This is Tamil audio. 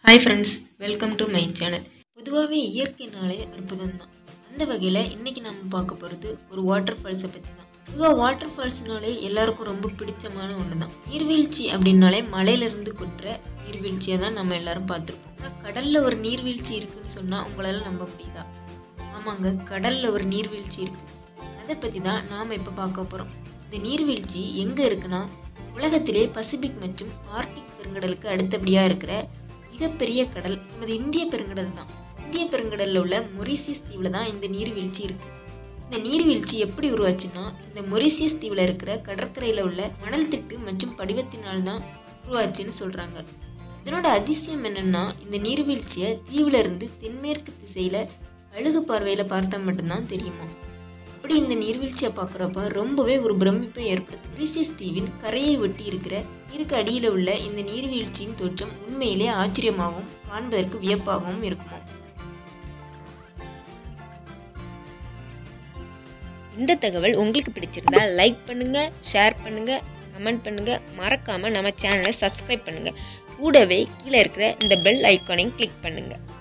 hi friends welcome to my channel பொதுவாகவே இயற்கைனாலே அற்புதம் தான் அந்த வகையில் இன்றைக்கி நம்ம பார்க்க போகிறது ஒரு வாட்டர் ஃபால்ஸை பற்றி தான் பொதுவாக வாட்டர் ஃபால்ஸ்னாலே எல்லாருக்கும் ரொம்ப பிடிச்சமான ஒன்று தான் நீர்வீழ்ச்சி அப்படின்னாலே மலையிலேருந்து கொட்டுற நீர்வீழ்ச்சியை தான் நம்ம எல்லாரும் பார்த்துருப்போம் ஆனால் கடலில் ஒரு நீர்வீழ்ச்சி இருக்குன்னு சொன்னால் உங்களால் நம்ப முடியுதா ஆமாங்க கடலில் ஒரு நீர்வீழ்ச்சி இருக்குது அதை பற்றி தான் நாம் இப்போ பார்க்க போகிறோம் இந்த நீர்வீழ்ச்சி எங்கே இருக்குன்னா உலகத்திலே பசிபிக் மற்றும் ஆர்டிக் பெருங்கடலுக்கு அடுத்தபடியாக இருக்கிற மிகப்பெரிய கடல் நமது இந்திய பெருங்கடல் தான் இந்திய பெருங்கடலில் உள்ள மொரிசியஸ் தீவில் தான் இந்த நீர்வீழ்ச்சி இருக்கு இந்த நீர்வீழ்ச்சி எப்படி உருவாச்சுன்னா இந்த மொரிசியஸ் தீவில் இருக்கிற கடற்கரையில் உள்ள மணல் திட்டு மற்றும் படிவத்தினால் தான் உருவாச்சுன்னு சொல்கிறாங்க இதனோட அதிசயம் என்னன்னா இந்த நீர்வீழ்ச்சியை தீவுல இருந்து தென்மேற்கு திசையில் அழுகு பார்வையில் பார்த்தா மட்டும்தான் தெரியுமா அப்படி இந்த நீர்வீழ்ச்சியை பார்க்குறப்ப ரொம்பவே ஒரு பிரமிப்பை ஏற்படுத்தும் மொரிசியஸ் தீவின் கரையை ஒட்டி இருக்கிற நீருக்கு அடியில் உள்ள இந்த நீர்வீழ்ச்சியின் தோற்றம் உண்மையிலே ஆச்சரியமாகவும் காண்பதற்கு வியப்பாகவும் இருக்குமா இந்த தகவல் உங்களுக்கு பிடிச்சிருந்தா லைக் பண்ணுங்க ஷேர் பண்ணுங்க கமெண்ட் பண்ணுங்க மறக்காம நம்ம சேனலை சப்ஸ்கிரைப் பண்ணுங்க கூடவே கீழே இருக்கிற இந்த பெல் ஐக்கானையும் கிளிக் பண்ணுங்க